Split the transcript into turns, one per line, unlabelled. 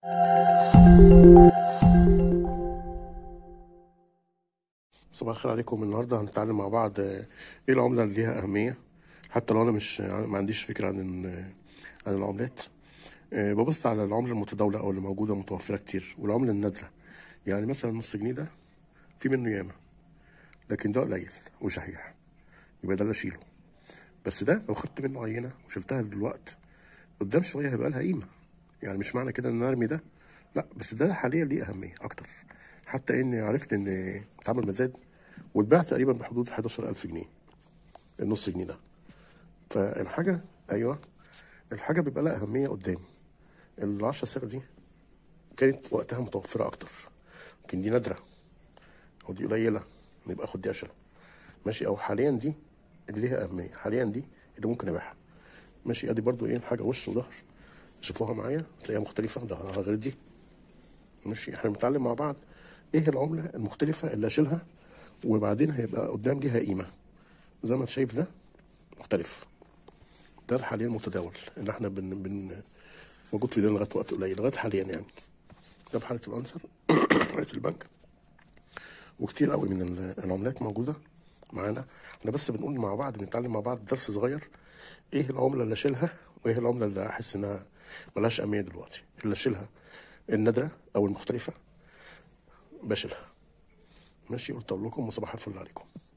صباح الخير عليكم النهارده هنتعلم مع بعض آه، ايه العمله اللي ليها اهميه حتى لو انا مش ما عنديش فكره عن ال- عن العملات آه، ببص على العمله المتداوله او اللي موجوده متوفره كتير والعمله النادره يعني مثلا نص جنيه ده في منه ياما لكن ده قليل وشحيح يبقى ده اللي اشيله بس ده لو خدت منه عينه وشلتها دلوقتي قدام شويه هيبقى لها قيمه يعني مش معنى كده ان انا ارمي ده لا بس ده حاليا ليه اهميه اكتر حتى اني عرفت ان اتعمل مزاد واتباع تقريبا بحدود 11000 جنيه النص جنيه ده فالحاجه ايوه الحاجه بيبقى لها اهميه قدام ال 10 سنه دي كانت وقتها متوفره اكتر لكن دي نادره او دي قليله يبقى خد دي اشيل ماشي او حاليا دي اللي ليها اهميه حاليا دي اللي ممكن ابيعها ماشي ادي برضو ايه الحاجه وش وظهر شوفوها معايا تلاقيها مختلفه ظهرها غير دي ماشي احنا بنتعلم مع بعض ايه العمله المختلفه اللي اشيلها وبعدين هيبقى قدام ليها قيمه زي ما انت شايف ده مختلف ده حاليا المتداول اللي احنا بن, بن موجود في ده لغايه وقت قليل لغايه حاليا يعني ده بحاله الانسر حاله البنك وكتير قوي من ال- العملات موجوده معانا احنا بس بنقول مع بعض بنتعلم مع بعض درس صغير ايه العمله اللي اشيلها وايه العمله اللي احس انها ملهاش اهميه دلوقتي اللي اشيلها النادره او المختلفه بشيلها ماشي قلت اقول لكم وصباح الفل عليكم